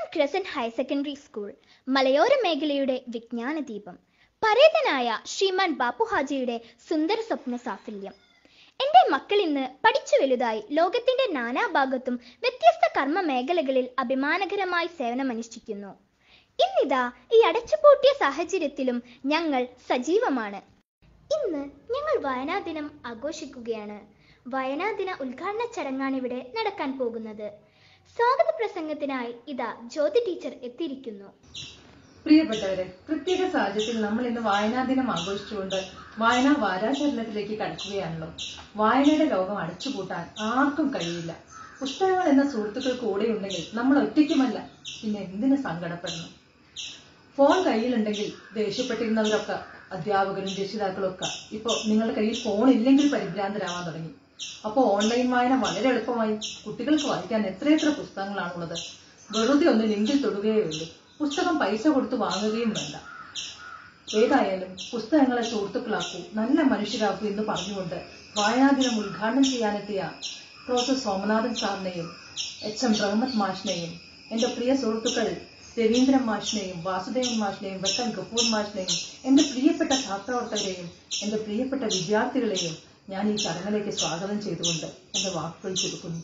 crescent higher secondary school മലയോര മേഖലയുടെ വിജ്ഞാന ദീപം പരേതനായ ശ്രീമാൻ ബാപ്പു ഹാജിയുടെ സുന്ദര സ്വപ്ന സാഫല്യം എന്റെ മക്കൾ ഇന്ന് പഠിച്ചു വലുതായി ലോകത്തിന്റെ നാനാഭാഗത്തും വ്യത്യസ്ത കർമ്മ മേഖലകളിൽ അഭിമാനകരമായി സേവനമനുഷ്ഠിക്കുന്നു ഇന്നിതാ ഈ അടച്ചുപൂട്ടിയ സാഹചര്യത്തിലും ഞങ്ങൾ സജീവമാണ് ഇന്ന് ഞങ്ങൾ വായനാ ദിനം ആഘോഷിക്കുകയാണ് വായനാ ദിന ഉദ്ഘാടന ചടങ്ങാണ് ഇവിടെ നടക്കാൻ പോകുന്നത് സ്വാഗത പ്രസംഗത്തിനായി ഇതാ ജ്യോതി ടീച്ചർ എത്തിയിരിക്കുന്നു പ്രിയപ്പെട്ടവരെ പ്രത്യേക സാഹചര്യത്തിൽ നമ്മൾ ഇന്ന് വായനാ ദിനം ആഘോഷിച്ചുകൊണ്ട് വായനാ വാരാചരണത്തിലേക്ക് കടക്കുകയാണല്ലോ വായനയുടെ ലോകം അടച്ചുപൂട്ടാൻ ആർക്കും കഴിയില്ല പുസ്തകങ്ങൾ എന്ന സുഹൃത്തുക്കൾ കൂടെയുണ്ടെങ്കിൽ നമ്മൾ ഒറ്റയ്ക്കുമല്ല പിന്നെ എന്തിനു സങ്കടപ്പെടണം ഫോൺ കയ്യിലുണ്ടെങ്കിൽ ദേഷ്യപ്പെട്ടിരുന്നവരൊക്കെ അധ്യാപകരും രക്ഷിതാക്കളും ഒക്കെ ഇപ്പൊ നിങ്ങളുടെ കയ്യിൽ ഫോൺ ഇല്ലെങ്കിൽ പരിഭ്രാന്തരാവാൻ തുടങ്ങി അപ്പോൾ ഓൺലൈൻ വായന വളരെ എളുപ്പമായി കുട്ടികൾക്ക് വായിക്കാൻ എത്രയെത്ര പുസ്തകങ്ങളാണുള്ളത് വെറുതെ ഒന്ന് ലിങ്കിൽ തൊടുകയേ ഉള്ളൂ പുസ്തകം പൈസ കൊടുത്ത് വാങ്ങുകയും വേണ്ട ഏതായാലും പുസ്തകങ്ങളെ സുഹൃത്തുക്കളാക്കൂ നല്ല മനുഷ്യരാക്കൂ എന്ന് പറഞ്ഞുകൊണ്ട് വായനാ ദിനം ഉദ്ഘാടനം ചെയ്യാനെത്തിയ പ്രൊഫസർ സോമനാഥൻ സാറിനെയും എച്ച് എം റഹ്മത്ത് മാഷിനെയും എന്റെ പ്രിയ സുഹൃത്തുക്കൾ രവീന്ദ്രൻ മാഷിനെയും വാസുദേവൻ മാഷിനെയും വെട്ടൻ കപൂർ മാഷിനെയും എന്റെ പ്രിയപ്പെട്ട സഹപ്രവർത്തകരെയും എന്റെ പ്രിയപ്പെട്ട വിദ്യാർത്ഥികളെയും ഞാൻ ഈ ചടങ്ങിലേക്ക് സ്വാഗതം ചെയ്തുകൊണ്ട് എന്റെ വാക്കുകൾ ചുരുക്കുന്നു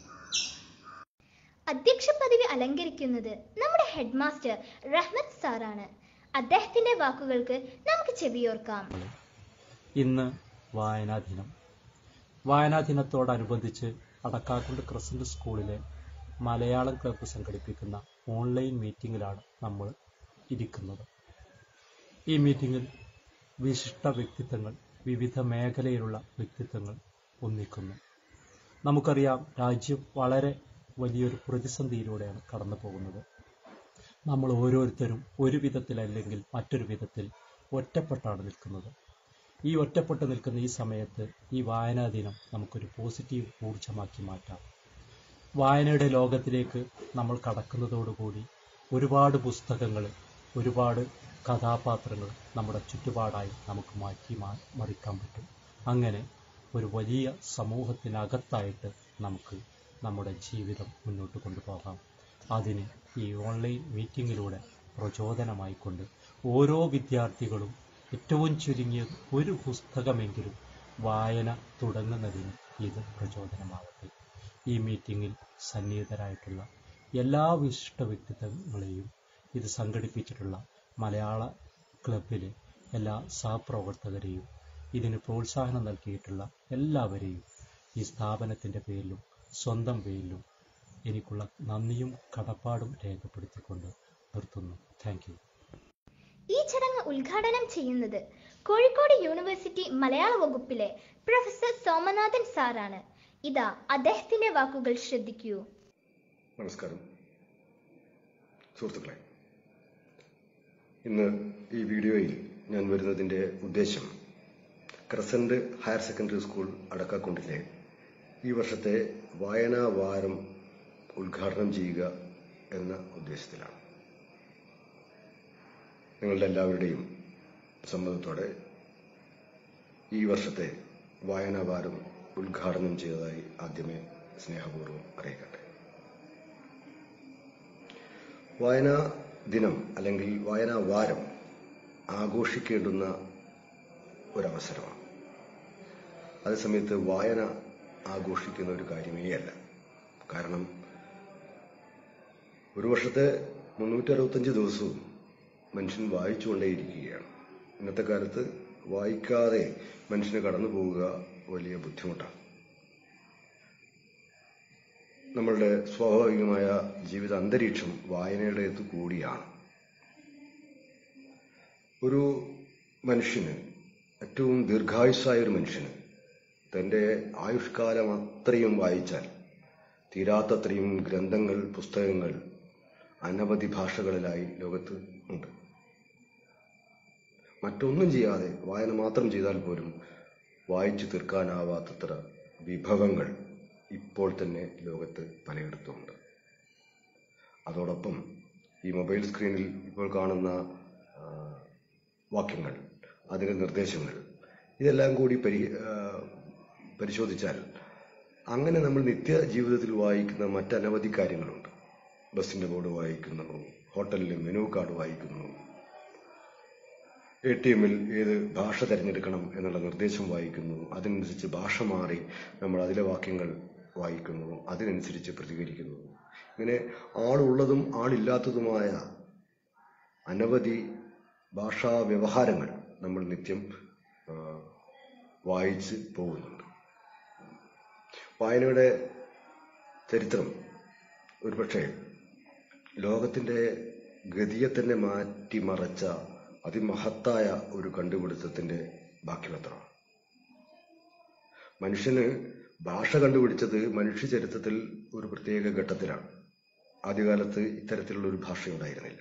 അധ്യക്ഷ പദവി അലങ്കരിക്കുന്നത് നമ്മുടെ ഹെഡ് മാസ്റ്റർ റഹ്മത്ത് സാറാണ് അദ്ദേഹത്തിന്റെ വാക്കുകൾക്ക് നമുക്ക് ചെവിയോർക്കാം ഇന്ന് വായനാ ദിനം വായനാ ദിനത്തോടനുബന്ധിച്ച് അടക്കാക്കുണ്ട് ക്രസന്റ് സ്കൂളിലെ മലയാളം ക്ലബ്ബ് സംഘടിപ്പിക്കുന്ന ഓൺലൈൻ മീറ്റിംഗിലാണ് നമ്മൾ ഇരിക്കുന്നത് ഈ മീറ്റിംഗിൽ വിശിഷ്ട വ്യക്തിത്വങ്ങൾ വിവിധ മേഖലയിലുള്ള വ്യക്തിത്വങ്ങൾ ഒന്നിക്കുന്നു നമുക്കറിയാം രാജ്യം വളരെ വലിയൊരു പ്രതിസന്ധിയിലൂടെയാണ് കടന്നു പോകുന്നത് നമ്മൾ ഓരോരുത്തരും ഒരു വിധത്തിലല്ലെങ്കിൽ മറ്റൊരു വിധത്തിൽ ഒറ്റപ്പെട്ടാണ് നിൽക്കുന്നത് ഈ ഒറ്റപ്പെട്ട് നിൽക്കുന്ന ഈ സമയത്ത് ഈ വായനാ ദിനം നമുക്കൊരു പോസിറ്റീവ് ഊർജമാക്കി മാറ്റാം വായനയുടെ ലോകത്തിലേക്ക് നമ്മൾ കടക്കുന്നതോടുകൂടി ഒരുപാട് പുസ്തകങ്ങൾ ഒരുപാട് കഥാപാത്രങ്ങൾ നമ്മുടെ ചുറ്റുപാടായി നമുക്ക് മാറ്റി മാ മറിക്കാൻ പറ്റും അങ്ങനെ ഒരു വലിയ സമൂഹത്തിനകത്തായിട്ട് നമുക്ക് നമ്മുടെ ജീവിതം മുന്നോട്ട് കൊണ്ടുപോകാം അതിന് ഈ ഓൺലൈൻ മീറ്റിങ്ങിലൂടെ പ്രചോദനമായിക്കൊണ്ട് ഓരോ വിദ്യാർത്ഥികളും ഏറ്റവും ചുരുങ്ങിയത് ഒരു പുസ്തകമെങ്കിലും വായന തുടങ്ങുന്നതിന് ഇത് പ്രചോദനമാവട്ടെ ഈ മീറ്റിങ്ങിൽ സന്നിഹിതരായിട്ടുള്ള എല്ലാ വിശിഷ്ട വ്യക്തിത്വങ്ങളെയും ഇത് സംഘടിപ്പിച്ചിട്ടുള്ള മലയാള ക്ലബിലെ എല്ലാ സഹപ്രവർത്തകരെയും ഇതിന് പ്രോത്സാഹനം നൽകിയിട്ടുള്ള എല്ലാവരെയും ഈ സ്ഥാപനത്തിൻ്റെ പേരിലും സ്വന്തം പേരിലും എനിക്കുള്ള നന്ദിയും കടപ്പാടും രേഖപ്പെടുത്തിക്കൊണ്ട് നിർത്തുന്നു താങ്ക് യു ഈ ചടങ്ങ് ഉദ്ഘാടനം ചെയ്യുന്നത് കോഴിക്കോട് യൂണിവേഴ്സിറ്റി മലയാള വകുപ്പിലെ പ്രൊഫസർ സോമനാഥൻ സാറാണ് ഇതാ അദ്ദേഹത്തിന്റെ വാക്കുകൾ ശ്രദ്ധിക്കൂ നമസ്കാരം സുഹൃത്തുക്കളെ ഇന്ന് ഈ വീഡിയോയിൽ ഞാൻ വരുന്നതിൻ്റെ ഉദ്ദേശം ക്രസന്റ് ഹയർ സെക്കൻഡറി സ്കൂൾ അടക്കാക്കുണ്ടിലെ ഈ വർഷത്തെ വായനാ വാരം ഉദ്ഘാടനം ചെയ്യുക എന്ന ഉദ്ദേശത്തിലാണ് നിങ്ങളുടെ എല്ലാവരുടെയും സമ്മതത്തോടെ ഈ വർഷത്തെ വായനാ വാരം ഉദ്ഘാടനം ചെയ്തതായി ആദ്യമേ സ്നേഹപൂർവ്വം അറിയിക്കട്ടെ വായനാ ദിനം അല്ലെങ്കിൽ വായനാ വാരം ആഘോഷിക്കേണ്ടുന്ന ഒരവസരമാണ് അതേസമയത്ത് വായന ആഘോഷിക്കുന്ന ഒരു കാര്യമേ അല്ല കാരണം ഒരു വർഷത്തെ മുന്നൂറ്റി അറുപത്തഞ്ച് ദിവസവും മനുഷ്യൻ വായിച്ചുകൊണ്ടേയിരിക്കുകയാണ് ഇന്നത്തെ കാലത്ത് വായിക്കാതെ മനുഷ്യന് കടന്നു പോവുക വലിയ ബുദ്ധിമുട്ടാണ് നമ്മളുടെ സ്വാഭാവികമായ ജീവിത അന്തരീക്ഷം വായനയുടേത് കൂടിയാണ് ഒരു മനുഷ്യന് ഏറ്റവും ദീർഘായുസ്സായ ഒരു മനുഷ്യന് തൻ്റെ ആയുഷ്കാലം അത്രയും വായിച്ചാൽ തീരാത്തത്രയും ഗ്രന്ഥങ്ങൾ പുസ്തകങ്ങൾ അനവധി ഭാഷകളിലായി ലോകത്ത് ഉണ്ട് മറ്റൊന്നും ചെയ്യാതെ വായന മാത്രം ചെയ്താൽ പോലും വായിച്ചു തീർക്കാനാവാത്തത്ര വിഭവങ്ങൾ ഇപ്പോൾ തന്നെ ലോകത്ത് പലയിടത്തുമുണ്ട് അതോടൊപ്പം ഈ മൊബൈൽ സ്ക്രീനിൽ ഇപ്പോൾ കാണുന്ന ആ, വാക്യങ്ങൾ അതിൻ്റെ നിർദ്ദേശങ്ങൾ ഇതെല്ലാം കൂടി പരി ആ, പരിശോധിച്ചാൽ അങ്ങനെ നമ്മൾ നിത്യ ജീവിതത്തിൽ വായിക്കുന്ന മറ്റനവധി കാര്യങ്ങളുണ്ട് ബസ്സിന്റെ ബോർഡ് വായിക്കുന്നു ഹോട്ടലിലെ മെനു കാർഡ് വായിക്കുന്നു എ ടി എമ്മിൽ ഏത് ഭാഷ തിരഞ്ഞെടുക്കണം എന്നുള്ള നിർദ്ദേശം വായിക്കുന്നു അതിനനുസരിച്ച് ഭാഷ മാറി നമ്മൾ അതിലെ വാക്യങ്ങൾ വായിക്കുന്നു അതിനനുസരിച്ച് പ്രതികരിക്കുന്നു ഇങ്ങനെ ആളുള്ളതും ആളില്ലാത്തതുമായ അനവധി ഭാഷാ വ്യവഹാരങ്ങൾ നമ്മൾ നിത്യം ആ, വായിച്ച് പോകുന്നുണ്ട് വായനയുടെ ചരിത്രം ഒരുപക്ഷെ ലോകത്തിന്റെ ഗതിയെ തന്നെ മാറ്റിമറച്ച അതിമഹത്തായ ഒരു കണ്ടുപിടുത്തത്തിന്റെ ബാക്കി പത്രമാണ് മനുഷ്യന് ഭാഷ കണ്ടുപിടിച്ചത് മനുഷ്യ ചരിത്രത്തിൽ ഒരു പ്രത്യേക ഘട്ടത്തിലാണ് ആദ്യകാലത്ത് ഇത്തരത്തിലുള്ള ഒരു ഭാഷ ഉണ്ടായിരുന്നില്ല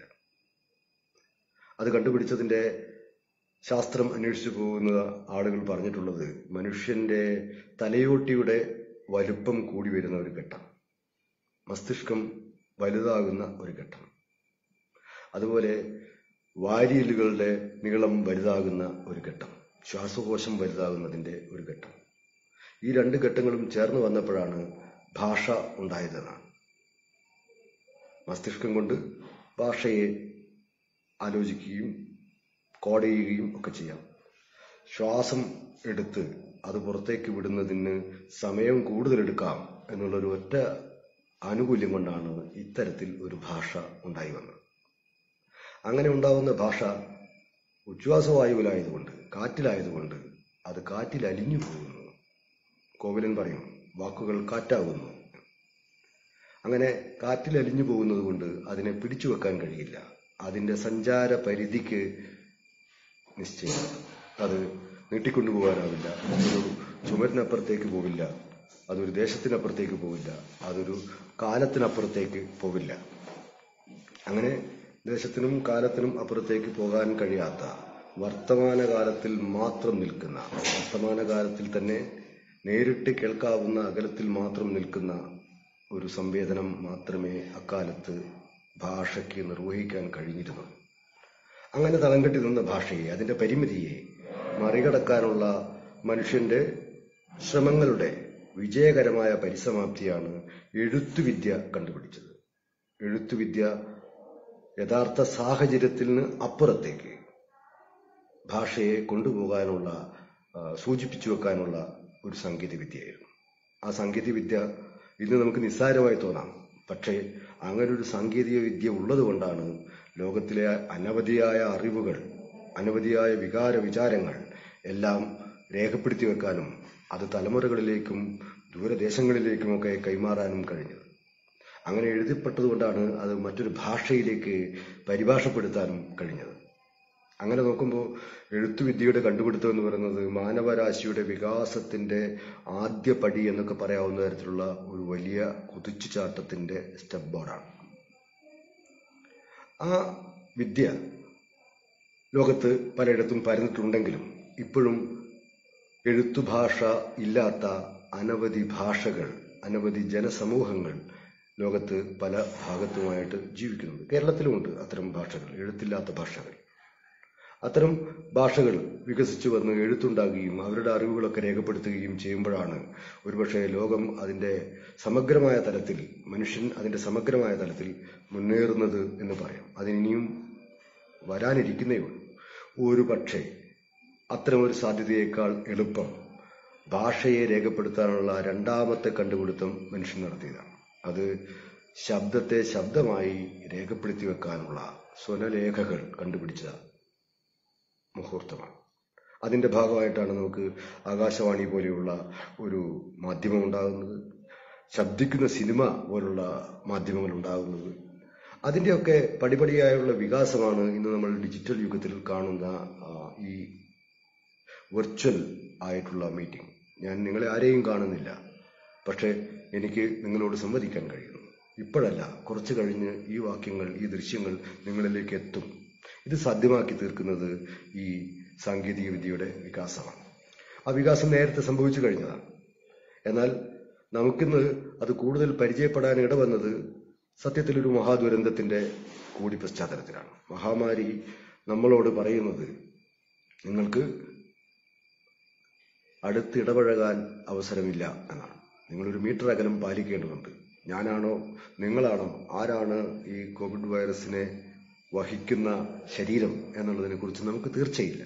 അത് കണ്ടുപിടിച്ചതിന്റെ ശാസ്ത്രം അന്വേഷിച്ചു പോകുന്ന ആളുകൾ പറഞ്ഞിട്ടുള്ളത് മനുഷ്യന്റെ തലയോട്ടിയുടെ വലുപ്പം കൂടി വരുന്ന ഒരു ഘട്ടം മസ്തിഷ്കം വലുതാകുന്ന ഒരു ഘട്ടം അതുപോലെ വാരിയലുകളുടെ നീളം വലുതാകുന്ന ഒരു ഘട്ടം ശ്വാസകോശം വലുതാകുന്നതിന്റെ ഒരു ഘട്ടം ഈ രണ്ട് ഘട്ടങ്ങളും ചേർന്ന് വന്നപ്പോഴാണ് ഭാഷ ഉണ്ടായതെന്നാണ് മസ്തിഷ്കം കൊണ്ട് ഭാഷയെ ആലോചിക്കുകയും കോഡ് ചെയ്യുകയും ഒക്കെ ചെയ്യാം ശ്വാസം എടുത്ത് അത് പുറത്തേക്ക് വിടുന്നതിന് സമയം കൂടുതലെടുക്കാം എന്നുള്ള ഒരു ഒറ്റ ആനുകൂല്യം കൊണ്ടാണ് ഇത്തരത്തിൽ ഒരു ഭാഷ ഉണ്ടായി വന്നത് അങ്ങനെ ഉണ്ടാവുന്ന ഭാഷ ഉച്ഛ്വാസവായുവിലായതുകൊണ്ട് കാറ്റിലായതുകൊണ്ട് അത് കാറ്റിൽ അലിഞ്ഞു പോകുന്നു കോവിലൻ പറയും വാക്കുകൾ കാറ്റാകുന്നു അങ്ങനെ കാറ്റിൽ അലിഞ്ഞു പോകുന്നത് കൊണ്ട് അതിനെ പിടിച്ചു വെക്കാൻ കഴിയില്ല അതിന്റെ സഞ്ചാര പരിധിക്ക് നിശ്ചയം അത് നീട്ടിക്കൊണ്ടുപോകാനാവില്ല ഒരു ചുമരിനപ്പുറത്തേക്ക് പോവില്ല അതൊരു ദേശത്തിനപ്പുറത്തേക്ക് പോവില്ല അതൊരു കാലത്തിനപ്പുറത്തേക്ക് പോവില്ല അങ്ങനെ ദേശത്തിനും കാലത്തിനും അപ്പുറത്തേക്ക് പോകാൻ കഴിയാത്ത വർത്തമാനകാലത്തിൽ മാത്രം നിൽക്കുന്ന വർത്തമാനകാലത്തിൽ തന്നെ നേരിട്ട് കേൾക്കാവുന്ന അകലത്തിൽ മാത്രം നിൽക്കുന്ന ഒരു സംവേദനം മാത്രമേ അക്കാലത്ത് ഭാഷയ്ക്ക് നിർവഹിക്കാൻ കഴിഞ്ഞിരുന്നു അങ്ങനെ തളം കെട്ടി നിന്ന ഭാഷയെ അതിന്റെ പരിമിതിയെ മറികടക്കാനുള്ള മനുഷ്യന്റെ ശ്രമങ്ങളുടെ വിജയകരമായ പരിസമാപ്തിയാണ് എഴുത്തുവിദ്യ കണ്ടുപിടിച്ചത് എഴുത്തുവിദ്യ യഥാർത്ഥ സാഹചര്യത്തിന് അപ്പുറത്തേക്ക് ഭാഷയെ കൊണ്ടുപോകാനുള്ള ആ, സൂചിപ്പിച്ചു വെക്കാനുള്ള ഒരു സാങ്കേതിക വിദ്യയായിരുന്നു ആ സാങ്കേതിക വിദ്യ ഇന്ന് നമുക്ക് നിസ്സാരമായി തോന്നാം പക്ഷേ അങ്ങനെ ഒരു സാങ്കേതിക വിദ്യ ഉള്ളതുകൊണ്ടാണ് ലോകത്തിലെ അനവധിയായ അറിവുകൾ അനവധിയായ വികാര വിചാരങ്ങൾ എല്ലാം രേഖപ്പെടുത്തി വെക്കാനും അത് തലമുറകളിലേക്കും ദൂരദേശങ്ങളിലേക്കുമൊക്കെ കൈമാറാനും കഴിഞ്ഞത് അങ്ങനെ എഴുതപ്പെട്ടതുകൊണ്ടാണ് അത് മറ്റൊരു ഭാഷയിലേക്ക് പരിഭാഷപ്പെടുത്താനും കഴിഞ്ഞത് അങ്ങനെ നോക്കുമ്പോൾ എഴുത്തുവിദ്യയുടെ കണ്ടുപിടുത്തം എന്ന് പറയുന്നത് മാനവരാശിയുടെ വികാസത്തിന്റെ ആദ്യ പടി എന്നൊക്കെ പറയാവുന്ന തരത്തിലുള്ള ഒരു വലിയ കുതിച്ചുചാട്ടത്തിന്റെ സ്റ്റെപ്പ് ബോർഡാണ് ആ വിദ്യ ലോകത്ത് പലയിടത്തും പരന്നിട്ടുണ്ടെങ്കിലും ഇപ്പോഴും എഴുത്തുഭാഷ ഇല്ലാത്ത അനവധി ഭാഷകൾ അനവധി ജനസമൂഹങ്ങൾ ലോകത്ത് പല ഭാഗത്തുമായിട്ട് ജീവിക്കുന്നുണ്ട് കേരളത്തിലുമുണ്ട് അത്തരം ഭാഷകൾ എഴുത്തില്ലാത്ത ഭാഷകൾ അത്തരം ഭാഷകൾ വികസിച്ചു വന്ന് എഴുത്തുണ്ടാകുകയും അവരുടെ അറിവുകളൊക്കെ രേഖപ്പെടുത്തുകയും ചെയ്യുമ്പോഴാണ് ഒരുപക്ഷെ ലോകം അതിന്റെ സമഗ്രമായ തലത്തിൽ മനുഷ്യൻ അതിന്റെ സമഗ്രമായ തലത്തിൽ മുന്നേറുന്നത് എന്ന് പറയാം അതിനിയും വരാനിരിക്കുന്നേ ഉള്ളൂ ഒരു പക്ഷേ അത്തരമൊരു സാധ്യതയേക്കാൾ എളുപ്പം ഭാഷയെ രേഖപ്പെടുത്താനുള്ള രണ്ടാമത്തെ കണ്ടുപിടുത്തം മനുഷ്യൻ നടത്തിയതാണ് അത് ശബ്ദത്തെ ശബ്ദമായി രേഖപ്പെടുത്തി വെക്കാനുള്ള സ്വനലേഖകൾ കണ്ടുപിടിച്ച മുഹൂർത്തമാണ് അതിന്റെ ഭാഗമായിട്ടാണ് നമുക്ക് ആകാശവാണി പോലെയുള്ള ഒരു മാധ്യമം ഉണ്ടാകുന്നത് ശബ്ദിക്കുന്ന സിനിമ പോലുള്ള മാധ്യമങ്ങൾ ഉണ്ടാകുന്നത് അതിന്റെയൊക്കെ പടിപടിയായുള്ള വികാസമാണ് ഇന്ന് നമ്മൾ ഡിജിറ്റൽ യുഗത്തിൽ കാണുന്ന ആ, ഈ വെർച്വൽ ആയിട്ടുള്ള മീറ്റിംഗ് ഞാൻ നിങ്ങളെ ആരെയും കാണുന്നില്ല പക്ഷേ എനിക്ക് നിങ്ങളോട് സംവദിക്കാൻ കഴിയുന്നു ഇപ്പോഴല്ല കുറച്ചു കഴിഞ്ഞ് ഈ വാക്യങ്ങൾ ഈ ദൃശ്യങ്ങൾ നിങ്ങളിലേക്ക് എത്തും ഇത് സാധ്യമാക്കി തീർക്കുന്നത് ഈ സാങ്കേതിക വിദ്യയുടെ വികാസമാണ് ആ വികാസം നേരത്തെ സംഭവിച്ചു കഴിഞ്ഞതാണ് എന്നാൽ നമുക്കിന്ന് അത് കൂടുതൽ പരിചയപ്പെടാൻ ഇടവന്നത് സത്യത്തിൽ ഒരു മഹാദുരന്തത്തിന്റെ കൂടി പശ്ചാത്തലത്തിലാണ് മഹാമാരി നമ്മളോട് പറയുന്നത് നിങ്ങൾക്ക് അടുത്തിടപഴകാൻ അവസരമില്ല എന്നാണ് നിങ്ങളൊരു മീറ്റർ അകലം പാലിക്കേണ്ടതുണ്ട് ഞാനാണോ നിങ്ങളാണോ ആരാണ് ഈ കോവിഡ് വൈറസിനെ വഹിക്കുന്ന ശരീരം എന്നുള്ളതിനെ കുറിച്ച് നമുക്ക് തീർച്ചയില്ല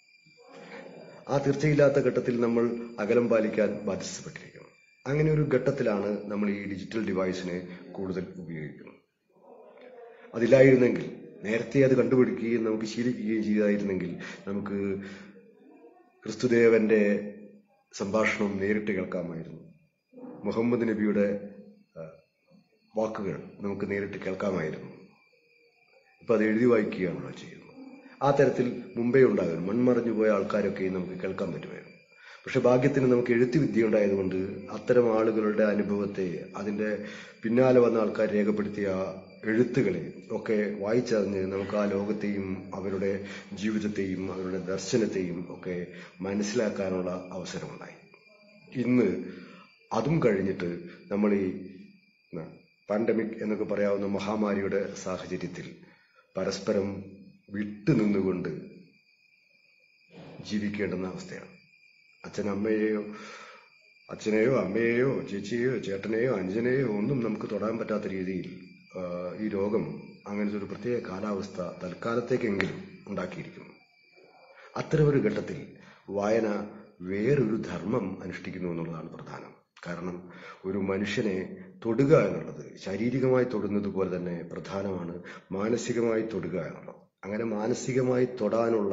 ആ തീർച്ചയില്ലാത്ത ഘട്ടത്തിൽ നമ്മൾ അകലം പാലിക്കാൻ ബാധ്യസ്ഥപ്പെട്ടിരിക്കുന്നു അങ്ങനെ ഒരു ഘട്ടത്തിലാണ് നമ്മൾ ഈ ഡിജിറ്റൽ ഡിവൈസിനെ കൂടുതൽ ഉപയോഗിക്കുന്നത് അതില്ലായിരുന്നെങ്കിൽ നേരത്തെ അത് കണ്ടുപിടിക്കുകയും നമുക്ക് ശീലിക്കുകയും ചെയ്തായിരുന്നെങ്കിൽ നമുക്ക് ക്രിസ്തുദേവന്റെ സംഭാഷണം നേരിട്ട് കേൾക്കാമായിരുന്നു മുഹമ്മദ് നബിയുടെ ആ, വാക്കുകൾ നമുക്ക് നേരിട്ട് കേൾക്കാമായിരുന്നു ഇപ്പൊ അത് എഴുതി വായിക്കുകയാണല്ലോ ചെയ്യുന്നത് ആ തരത്തിൽ മുമ്പേ ഉണ്ടാകും മൺമറഞ്ഞു പോയ ആൾക്കാരൊക്കെ നമുക്ക് കേൾക്കാൻ പറ്റുമായിരുന്നു പക്ഷെ ഭാഗ്യത്തിന് നമുക്ക് എഴുത്ത് വിദ്യ ഉണ്ടായതുകൊണ്ട് അത്തരം ആളുകളുടെ അനുഭവത്തെ അതിന്റെ പിന്നാലെ വന്ന ആൾക്കാർ രേഖപ്പെടുത്തിയ എഴുത്തുകളെ ഒക്കെ വായിച്ചറിഞ്ഞ് നമുക്ക് ആ ലോകത്തെയും അവരുടെ ജീവിതത്തെയും അവരുടെ ദർശനത്തെയും ഒക്കെ മനസ്സിലാക്കാനുള്ള അവസരമുണ്ടായി ഇന്ന് അതും കഴിഞ്ഞിട്ട് നമ്മൾ ഈ പാൻഡമിക് എന്നൊക്കെ പറയാവുന്ന മഹാമാരിയുടെ സാഹചര്യത്തിൽ പരസ്പരം വിട്ടുനിന്നുകൊണ്ട് ജീവിക്കേണ്ടുന്ന അവസ്ഥയാണ് അച്ഛൻ അമ്മയെയോ അച്ഛനെയോ അമ്മയെയോ ചേച്ചിയെയോ ചേട്ടനെയോ അനുജനെയോ ഒന്നും നമുക്ക് തൊടാൻ പറ്റാത്ത രീതിയിൽ ആ, ഈ രോഗം അങ്ങനത്തെ ഒരു പ്രത്യേക കാലാവസ്ഥ തൽക്കാലത്തേക്കെങ്കിലും ഉണ്ടാക്കിയിരിക്കുന്നു അത്തരമൊരു ഘട്ടത്തിൽ വായന വേറൊരു ധർമ്മം അനുഷ്ഠിക്കുന്നു എന്നുള്ളതാണ് പ്രധാനം കാരണം ഒരു മനുഷ്യനെ തൊടുക എന്നുള്ളത് ശാരീരികമായി തൊടുന്നത് പോലെ തന്നെ പ്രധാനമാണ് മാനസികമായി തൊടുക എന്നുള്ളത് അങ്ങനെ മാനസികമായി തൊടാനുള്ള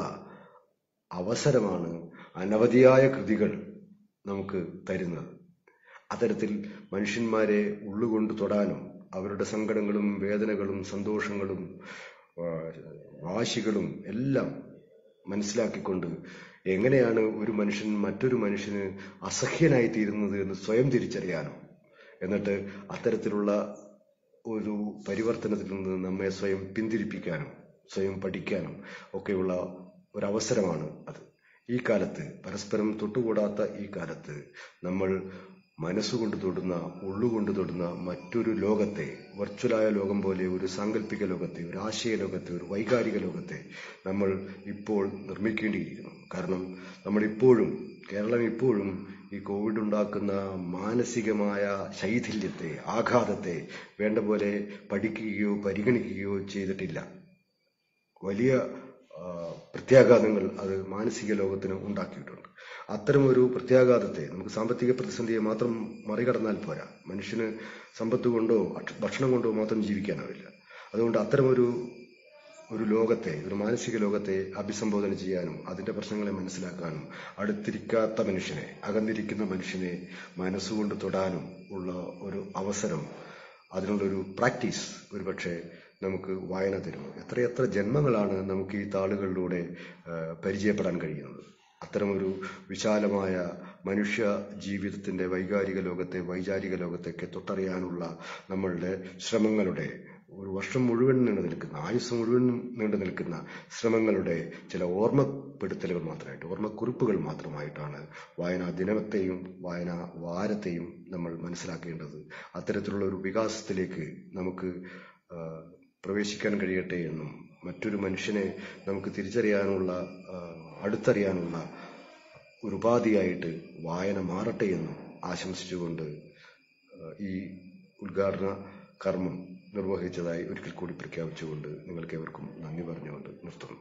അവസരമാണ് അനവധിയായ കൃതികൾ നമുക്ക് തരുന്നത് അത്തരത്തിൽ മനുഷ്യന്മാരെ ഉള്ളുകൊണ്ട് തൊടാനും അവരുടെ സങ്കടങ്ങളും വേദനകളും സന്തോഷങ്ങളും ആ, വാശികളും എല്ലാം മനസ്സിലാക്കിക്കൊണ്ട് എങ്ങനെയാണ് ഒരു മനുഷ്യൻ മറ്റൊരു മനുഷ്യന് അസഹ്യനായി തീരുന്നത് എന്ന് സ്വയം തിരിച്ചറിയാനും എന്നിട്ട് അത്തരത്തിലുള്ള ഒരു പരിവർത്തനത്തിൽ നിന്ന് നമ്മെ സ്വയം പിന്തിരിപ്പിക്കാനും സ്വയം പഠിക്കാനും ഒക്കെയുള്ള ഒരവസരമാണ് അത് ഈ കാലത്ത് പരസ്പരം തൊട്ടുകൂടാത്ത ഈ കാലത്ത് നമ്മൾ മനസ്സുകൊണ്ട് തൊടുന്ന ഉള്ളുകൊണ്ട് തൊടുന്ന മറ്റൊരു ലോകത്തെ വെർച്വലായ ലോകം പോലെ ഒരു സാങ്കല്പിക ലോകത്തെ ഒരു ആശയ ലോകത്തെ ഒരു വൈകാരിക ലോകത്തെ നമ്മൾ ഇപ്പോൾ നിർമ്മിക്കേണ്ടിയിരിക്കുന്നു കാരണം നമ്മൾ ഇപ്പോഴും കേരളം ഇപ്പോഴും ഈ കോവിഡ് ഉണ്ടാക്കുന്ന മാനസികമായ ശൈഥില്യത്തെ ആഘാതത്തെ വേണ്ട പോലെ പഠിക്കുകയോ പരിഗണിക്കുകയോ ചെയ്തിട്ടില്ല വലിയ ആ, പ്രത്യാഘാതങ്ങൾ അത് മാനസിക ലോകത്തിന് ഉണ്ടാക്കിയിട്ടുണ്ട് അത്തരമൊരു പ്രത്യാഘാതത്തെ നമുക്ക് സാമ്പത്തിക പ്രതിസന്ധിയെ മാത്രം മറികടന്നാൽ പോരാ മനുഷ്യന് സമ്പത്ത് കൊണ്ടോ അക്ഷ- ഭക്ഷണം കൊണ്ടോ മാത്രം ജീവിക്കാനാവില്ല അതുകൊണ്ട് അത്തരമൊരു ഒരു ലോകത്തെ ഒരു മാനസിക ലോകത്തെ അഭിസംബോധന ചെയ്യാനും അതിന്റെ പ്രശ്നങ്ങളെ മനസ്സിലാക്കാനും അടുത്തിരിക്കാത്ത മനുഷ്യനെ അകന്നിരിക്കുന്ന മനുഷ്യനെ മനസ്സുകൊണ്ട് തൊടാനും ഉള്ള ഒരു അവസരം അതിനുള്ളൊരു പ്രാക്ടീസ് ഒരുപക്ഷെ നമുക്ക് വായന തരുന്നു എത്രയെത്ര ജന്മങ്ങളാണ് നമുക്ക് ഈ താളുകളിലൂടെ ആ, പരിചയപ്പെടാൻ കഴിയുന്നത് അത്തരമൊരു വിശാലമായ മനുഷ്യ ജീവിതത്തിന്റെ വൈകാരിക ലോകത്തെ വൈചാരിക ലോകത്തെയൊക്കെ തൊട്ടറിയാനുള്ള നമ്മളുടെ ശ്രമങ്ങളുടെ ഒരു വർഷം മുഴുവൻ നീണ്ടു നിൽക്കുന്ന ആയുസ് മുഴുവൻ നീണ്ടു നിൽക്കുന്ന ശ്രമങ്ങളുടെ ചില ഓർമ്മപ്പെടുത്തലുകൾ മാത്രമായിട്ട് ഓർമ്മക്കുറിപ്പുകൾ മാത്രമായിട്ടാണ് വായനാ ദിനത്തെയും വായനാ വാരത്തെയും നമ്മൾ മനസ്സിലാക്കേണ്ടത് അത്തരത്തിലുള്ള ഒരു വികാസത്തിലേക്ക് നമുക്ക് ആ, പ്രവേശിക്കാൻ കഴിയട്ടെ എന്നും മറ്റൊരു മനുഷ്യനെ നമുക്ക് തിരിച്ചറിയാനുള്ള ആ, അടുത്തറിയാനുള്ള ഒരു ഉപാധിയായിട്ട് വായന മാറട്ടെ എന്നും ആശംസിച്ചുകൊണ്ട് ആ, ഈ ഉദ്ഘാടന കർമ്മം നിർവഹിച്ചതായി ഒരിക്കൽ കൂടി പ്രഖ്യാപിച്ചുകൊണ്ട് നിങ്ങൾക്ക് ഏവർക്കും നന്ദി പറഞ്ഞുകൊണ്ട് നിർത്തുന്നു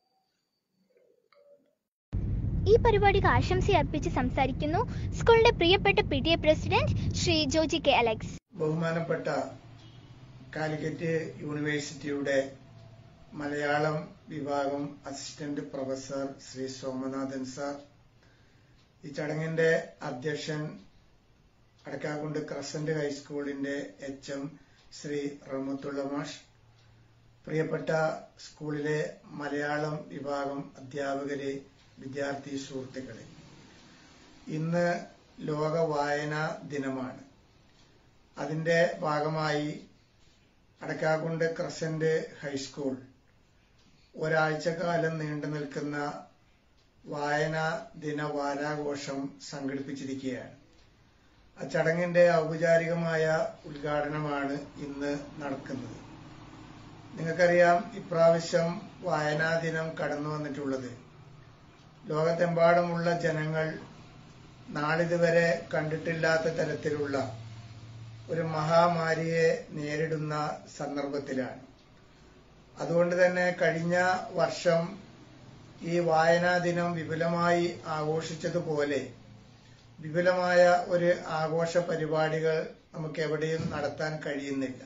ഈ പരിപാടിക്ക് ആശംസ അർപ്പിച്ച് സംസാരിക്കുന്നു സ്കൂളിന്റെ പ്രിയപ്പെട്ട P T A president Shri Joji K Alex ബഹുമാനപ്പെട്ട കാലിക്കറ്റ് യൂണിവേഴ്സിറ്റിയുടെ മലയാളം വിഭാഗം assistant professor Shri Somanathan sir ഈ ചടങ്ങിന്റെ അധ്യക്ഷൻ അടക്കാക്കുണ്ട് ക്രസന്റ് ഹൈസ്കൂളിന്റെ എച്ച് എം ശ്രീ റഹ്മത്തുള്ള മാഷ് പ്രിയപ്പെട്ട സ്കൂളിലെ മലയാളം വിഭാഗം അധ്യാപകരെ വിദ്യാർത്ഥി സുഹൃത്തുക്കളെ ഇന്ന് ലോക വായനാ ദിനമാണ് അതിന്റെ ഭാഗമായി അടക്കാക്കുണ്ട് ക്രസന്റ് ഹൈസ്കൂൾ ഒരാഴ്ചക്കാലം നീണ്ടു നിൽക്കുന്ന വായനാ ദിന വാരാഘോഷം സംഘടിപ്പിച്ചിരിക്കുകയാണ് ആ ചടങ്ങിന്റെ ഔപചാരികമായ ഉദ്ഘാടനമാണ് ഇന്ന് നടക്കുന്നത് നിങ്ങൾക്കറിയാം ഇപ്രാവശ്യം വായനാ ദിനം കടന്നു വന്നിട്ടുള്ളത് ലോകത്തെമ്പാടുമുള്ള ജനങ്ങൾ നാളിതുവരെ കണ്ടിട്ടില്ലാത്ത തരത്തിലുള്ള ഒരു മഹാമാരിയെ നേരിടുന്ന സന്ദർഭത്തിലാണ് അതുകൊണ്ട് തന്നെ കഴിഞ്ഞ വർഷം ഈ വായനാ ദിനം വിപുലമായി ആഘോഷിച്ചതുപോലെ വിപുലമായ ഒരു ആഘോഷ പരിപാടികൾ നമുക്ക് എവിടെയും നടത്താൻ കഴിയുന്നില്ല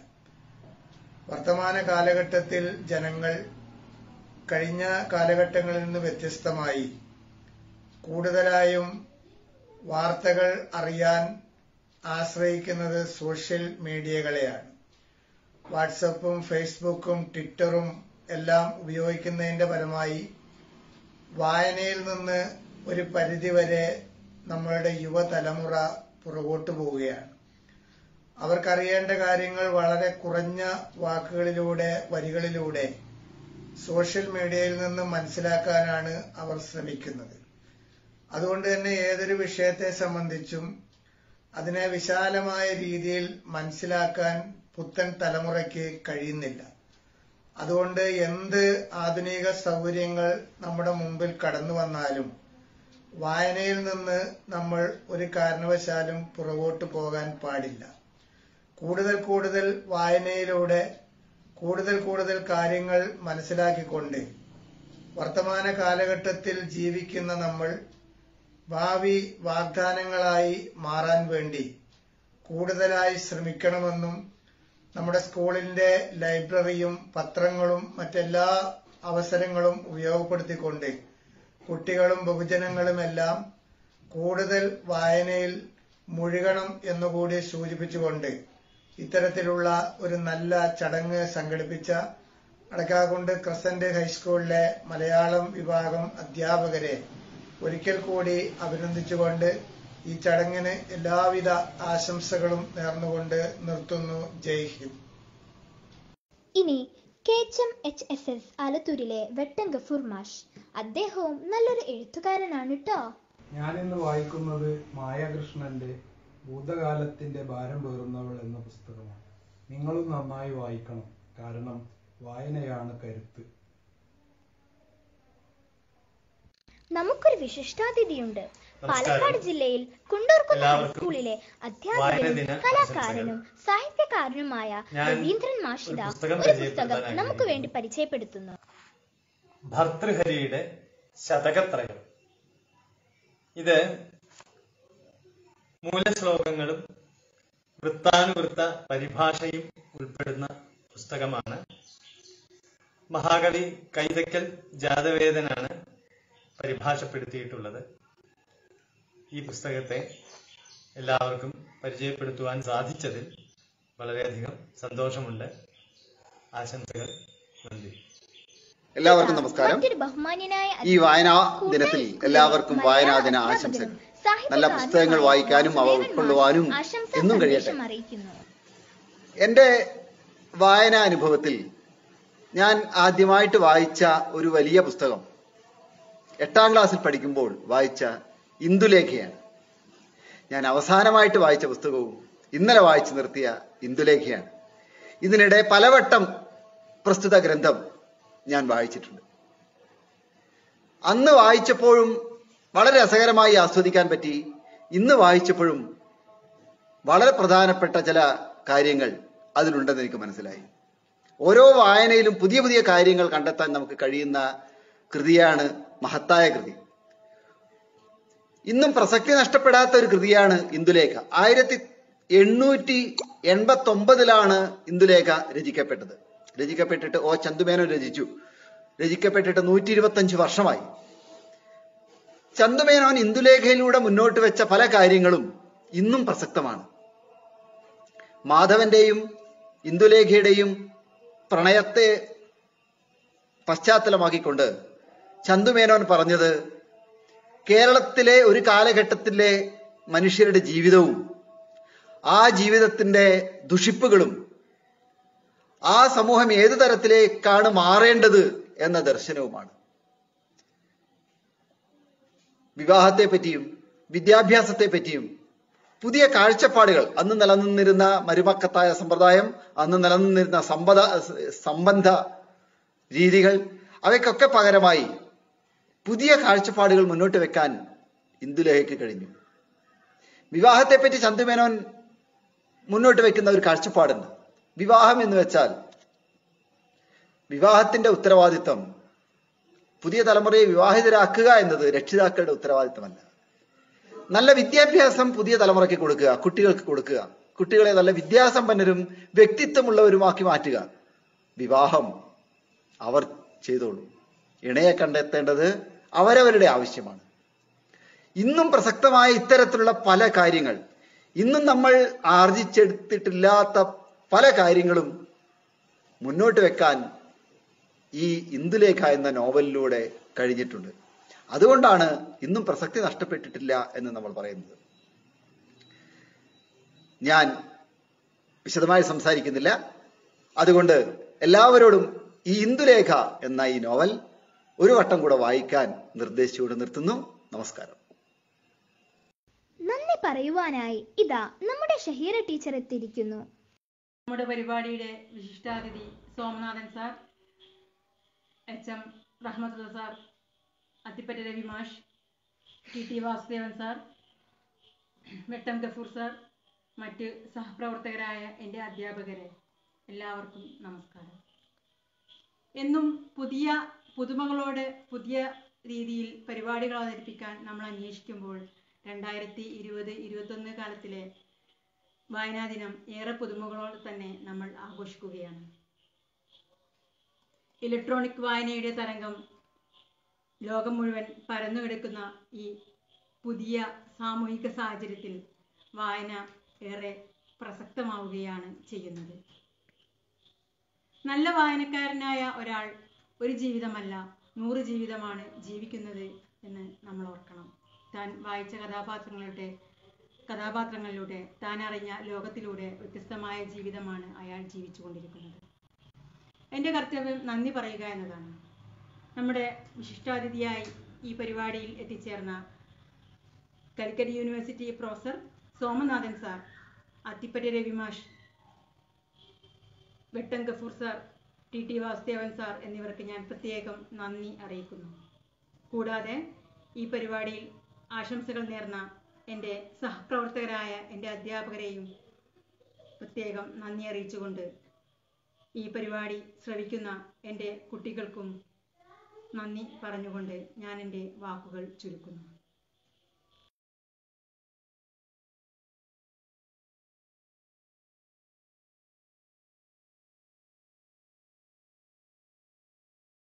വർത്തമാന കാലഘട്ടത്തിൽ ജനങ്ങൾ കഴിഞ്ഞ കാലഘട്ടങ്ങളിൽ നിന്ന് വ്യത്യസ്തമായി കൂടുതലായും വാർത്തകൾ അറിയാൻ ആശ്രയിക്കുന്നത് സോഷ്യൽ മീഡിയകളെയാണ് വാട്സപ്പും ഫേസ്ബുക്കും ട്വിറ്ററും എല്ലാം ഉപയോഗിക്കുന്നതിന്റെ ഫലമായി വായനയിൽ നിന്ന് ഒരു പരിധിവരെ നമ്മളുടെ യുവതലമുറ പുറകോട്ട് പോവുകയാണ് അവർക്കറിയേണ്ട കാര്യങ്ങൾ വളരെ കുറഞ്ഞ വാക്കുകളിലൂടെ വരികളിലൂടെ സോഷ്യൽ മീഡിയയിൽ നിന്ന് മനസ്സിലാക്കാനാണ് അവർ ശ്രമിക്കുന്നത് അതുകൊണ്ട് തന്നെ ഏതൊരു വിഷയത്തെ സംബന്ധിച്ചും അതിനെ വിശാലമായ രീതിയിൽ മനസ്സിലാക്കാൻ പുത്തൻ തലമുറയ്ക്ക് കഴിയുന്നില്ല അതുകൊണ്ട് എന്ത് ആധുനിക സൗകര്യങ്ങൾ നമ്മുടെ മുമ്പിൽ കടന്നു വന്നാലും വായനയിൽ നിന്ന് നമ്മൾ ഒരു കാരണവശാലും പുറകോട്ട് പോകാൻ പാടില്ല കൂടുതൽ കൂടുതൽ വായനയിലൂടെ കൂടുതൽ കൂടുതൽ കാര്യങ്ങൾ മനസ്സിലാക്കിക്കൊണ്ട് വർത്തമാന കാലഘട്ടത്തിൽ ജീവിക്കുന്ന നമ്മൾ ഭാവി വാഗ്ദാനങ്ങളായി മാറാൻ വേണ്ടി കൂടുതലായി ശ്രമിക്കണമെന്നും നമ്മുടെ സ്കൂളിന്റെ ലൈബ്രറിയും പത്രങ്ങളും മറ്റെല്ലാ അവസരങ്ങളും ഉപയോഗപ്പെടുത്തിക്കൊണ്ട് കുട്ടികളും ബഹുജനങ്ങളുമെല്ലാം കൂടുതൽ വായനയിൽ മുഴുകണം എന്നുകൂടി സൂചിപ്പിച്ചുകൊണ്ട് ഇത്തരത്തിലുള്ള ഒരു നല്ല ചടങ്ങ് സംഘടിപ്പിച്ച അടക്കാകുണ്ട് ക്രസന്റ് ഹൈസ്കൂളിലെ മലയാളം വിഭാഗം അധ്യാപകരെ ഒരിക്കൽ കൂടി അഭിനന്ദിച്ചുകൊണ്ട് ഈ ചടങ്ങിന് എല്ലാവിധ ആശംസകളും നേർന്നുകൊണ്ട് നിർത്തുന്നു ജയ് ഹിന്ദ് ഇനി കേച്ചം എച്ച് എസ് എസ് ആലത്തൂരിലെ വെട്ടം ഗഫൂർ മാഷ് അദ്ദേഹവും നല്ലൊരു എഴുത്തുകാരനാണ് കേട്ടോ ഞാനിന്ന് വായിക്കുന്നത് മായാകൃഷ്ണന്റെ ഭൂതകാലത്തിന്റെ ഭാരം പേറുന്നവൾ എന്ന പുസ്തകമാണ് നിങ്ങളും നന്നായി വായിക്കണം കാരണം വായനയാണ് കരുത്ത് നമുക്കൊരു വിശിഷ്ടാതിഥിയുണ്ട് പാലക്കാട് ജില്ലയിൽ കുണ്ടൂർക്കുന്ന് എല്ലാവർക്കും ഹൈസ്കൂളിലെ വായന അധ്യാപകനും ദിന കലാകാരനും സാഹിത്യകാരനുമായ ഞാൻ രവീന്ദ്രൻ മാഷിത ഒരു പുസ്തകം ഒരു പുസ്തകം പരിചയപ്പെടുത്താൻ നമുക്ക് വേണ്ടി പരിചയപ്പെടുത്തുന്നു ഭർതൃഹരിയുടെ ശതകത്രയം ഇത് മൂലശ്ലോകങ്ങളും വൃത്താനുവൃത്ത പരിഭാഷയും ഉൾപ്പെടുന്ന പുസ്തകമാണ് മഹാകവി കൈതക്കൽ ജാതവേദനാണ് പരിഭാഷപ്പെടുത്തിയിട്ടുള്ളത് ഈ പുസ്തകത്തെ എല്ലാവർക്കും പരിചയപ്പെടുത്തുവാൻ സാധിച്ചതിൽ വളരെയധികം സന്തോഷമുണ്ട് ആശംസകൾ നന്ദി എല്ലാവർക്കും നമസ്കാരം മറ്റൊരു ബഹുമാന്യനായ ഈ വായനാ അധ്യാപകൻ, ദിനത്തിൽ കൂടാതെ എല്ലാവർക്കും മലയാള വായനാ ദിന അധ്യാപകനും ആശംസകൾ സാഹിത്യകാരനുമായ നല്ല പുസ്തകങ്ങൾ വായിക്കാനും അവ വാസുദേവൻ ഉൾക്കൊള്ളുവാനും മാഷ് ആശംസാ എന്നും കഴിയട്ടെ സന്ദേശം അറിയിക്കുന്നു എൻ്റെ വായനാ അനുഭവത്തിൽ ഞാൻ ആദ്യമായിട്ട് വായിച്ച ഒരു വലിയ പുസ്തകം എട്ടാം ക്ലാസ്സിൽ പഠിക്കുമ്പോൾ വായിച്ച ഇന്ദുലേഖയാണ് ഞാൻ അവസാനമായിട്ട് വായിച്ച പുസ്തകവും ഇന്നലെ വായിച്ചു നിർത്തിയ ഇന്ദുലേഖയാണ് ഇതിനിടെ പലവട്ടം പ്രസ്തുത ഗ്രന്ഥം ഞാൻ വായിച്ചിട്ടുണ്ട് അന്ന് വായിച്ചപ്പോഴും വളരെ രസകരമായി ആസ്വദിക്കാൻ പറ്റി ഇന്ന് വായിച്ചപ്പോഴും വളരെ പ്രധാനപ്പെട്ട ചില കാര്യങ്ങൾ അതിലുണ്ടെന്ന് എനിക്ക് മനസ്സിലായി ഓരോ വായനയിലും പുതിയ പുതിയ കാര്യങ്ങൾ കണ്ടെത്താൻ നമുക്ക് കഴിയുന്ന കൃതിയാണ് മഹത്തായ കൃതി ഇന്നും പ്രസക്തി നഷ്ടപ്പെടാത്ത ഒരു കൃതിയാണ് ഇന്ദുലേഖ ആയിരത്തി എണ്ണൂറ്റി എൺപത്തി ഒമ്പതിലാണ് ഇന്ദുലേഖ രചിക്കപ്പെട്ടത് രചിക്കപ്പെട്ടിട്ട് ഓ ചന്തുമേനോൻ രചിച്ചു രചിക്കപ്പെട്ടിട്ട് നൂറ്റി ഇരുപത്തഞ്ച് വർഷമായി ചന്തുമേനോൻ ഇന്ദുലേഖയിലൂടെ മുന്നോട്ട് വെച്ച പല കാര്യങ്ങളും ഇന്നും പ്രസക്തമാണ് മാധവന്റെയും ഇന്ദുലേഖയുടെയും പ്രണയത്തെ പശ്ചാത്തലമാക്കിക്കൊണ്ട് ചന്തുമേനോൻ പറഞ്ഞത് കേരളത്തിലെ ഒരു കാലഘട്ടത്തിലെ മനുഷ്യരുടെ ജീവിതവും ആ ജീവിതത്തിന്റെ ദുഷിപ്പുകളും ആ സമൂഹം ഏതു തരത്തിലേക്കാണ് മാറേണ്ടത് എന്ന ദർശനവുമാണ് വിവാഹത്തെ പറ്റിയും വിദ്യാഭ്യാസത്തെ പറ്റിയും പുതിയ കാഴ്ചപ്പാടുകൾ അന്ന് നിലനിന്നിരുന്ന മരുമക്കത്തായ സമ്പ്രദായം അന്ന് നിലനിന്നിരുന്ന സമ്പദ സംബന്ധ രീതികൾ അവയ്ക്കൊക്കെ പകരമായി പുതിയ കാഴ്ചപ്പാടുകൾ മുന്നോട്ട് വെക്കാൻ ഇന്ദുലേഖയ്ക്ക് കഴിഞ്ഞു വിവാഹത്തെപ്പറ്റി ചന്തുമേനോൻ മുന്നോട്ട് വെക്കുന്ന ഒരു കാഴ്ചപ്പാടുണ്ട് വിവാഹം എന്ന് വെച്ചാൽ വിവാഹത്തിന്റെ ഉത്തരവാദിത്വം പുതിയ തലമുറയെ വിവാഹിതരാക്കുക എന്നത് രക്ഷിതാക്കളുടെ ഉത്തരവാദിത്തമല്ല നല്ല വിദ്യാഭ്യാസം പുതിയ തലമുറയ്ക്ക് കൊടുക്കുക കുട്ടികൾക്ക് കൊടുക്കുക കുട്ടികളെ നല്ല വിദ്യാസമ്പന്നരും വ്യക്തിത്വമുള്ളവരുമാക്കി മാറ്റുക വിവാഹം അവർ ചെയ്തോളൂ ഇണയെ കണ്ടെത്തേണ്ടത് അവരവരുടെ ആവശ്യമാണ് ഇന്നും പ്രസക്തമായ ഇത്തരത്തിലുള്ള പല കാര്യങ്ങൾ ഇന്നും നമ്മൾ ആർജിച്ചെടുത്തിട്ടില്ലാത്ത പല കാര്യങ്ങളും മുന്നോട്ട് വെക്കാൻ ഈ ഇന്ദുലേഖ എന്ന നോവലിലൂടെ കഴിഞ്ഞിട്ടുണ്ട് അതുകൊണ്ടാണ് ഇന്നും പ്രസക്തി നഷ്ടപ്പെട്ടിട്ടില്ല എന്ന് നമ്മൾ പറയുന്നത് ഞാൻ വിശദമായി സംസാരിക്കുന്നില്ല അതുകൊണ്ട് എല്ലാവരോടും ഈ ഇന്ദുലേഖ എന്ന ഈ നോവൽ ഒരു വട്ടം കൂടെ വായിക്കാൻ നിർദ്ദേശിച്ചുകൊണ്ട് നിർത്തുന്നു നമസ്കാരം നന്ദി പറയുവാനായി ഇതാ നമ്മുടെ ഷഹീറ ടീച്ചർ എത്തിയിരിക്കുന്നു നമ്മുടെ പരിപാടിയുടെ വിശിഷ്ടാതിഥി Somanathan sir H M Rahmathulla sir Athippatta Ravi മാഷ് ടി ടി വാസുദേവൻ സാർ വെട്ടം ഗഫൂർ സാർ മറ്റ് സഹപ്രവർത്തകരായ എൻ്റെ അധ്യാപകരെ എല്ലാവർക്കും നമസ്കാരം എന്നും പുതിയ പുതുമകളോട് പുതിയ രീതിയിൽ പരിപാടികൾ അവതരിപ്പിക്കാൻ നമ്മൾ അന്വേഷിക്കുമ്പോൾ രണ്ടായിരത്തി ഇരുപത് ഇരുപത്തൊന്ന് കാലത്തിലെ വായനാ ദിനം ഏറെ പുതുമകളോട് തന്നെ നമ്മൾ ആഘോഷിക്കുകയാണ് ഇലക്ട്രോണിക് വായനയുടെ തരംഗം ലോകം മുഴുവൻ പരന്നു കിടക്കുന്ന ഈ പുതിയ സാമൂഹിക സാഹചര്യത്തിൽ വായന ഏറെ പ്രസക്തമാവുകയാണ് ചെയ്യുന്നത് നല്ല വായനക്കാരനായ ഒരാൾ ഒരു ജീവിതമല്ല നൂറ് ജീവിതമാണ് ജീവിക്കുന്നത് എന്ന് നമ്മൾ ഓർക്കണം താൻ വായിച്ച കഥാപാത്രങ്ങളുടെ കഥാപാത്രങ്ങളിലൂടെ താൻ അറിഞ്ഞ ലോകത്തിലൂടെ വ്യത്യസ്തമായ ജീവിതമാണ് അയാൾ ജീവിച്ചുകൊണ്ടിരിക്കുന്നത് എൻ്റെ കർത്തവ്യം നന്ദി പറയുക എന്നതാണ് നമ്മുടെ വിശിഷ്ടാതിഥിയായി ഈ പരിപാടിയിൽ എത്തിച്ചേർന്ന Calicut university professor Somanathan sir Athippatta രവിമാഷ് Vettam Gafoor sir T T Vasudevan sir എന്നിവർക്ക് ഞാൻ പ്രത്യേകം നന്ദി അറിയിക്കുന്നു കൂടാതെ ഈ പരിപാടിയിൽ ആശംസകൾ നേർന്ന എൻ്റെ സഹപ്രവർത്തകരായ എൻ്റെ അധ്യാപകരെയും പ്രത്യേകം നന്ദി അറിയിച്ചുകൊണ്ട് ഈ പരിപാടി ശ്രവിക്കുന്ന എൻ്റെ കുട്ടികൾക്കും നന്ദി പറഞ്ഞുകൊണ്ട് ഞാൻ എൻ്റെ വാക്കുകൾ ചുരുക്കുന്നു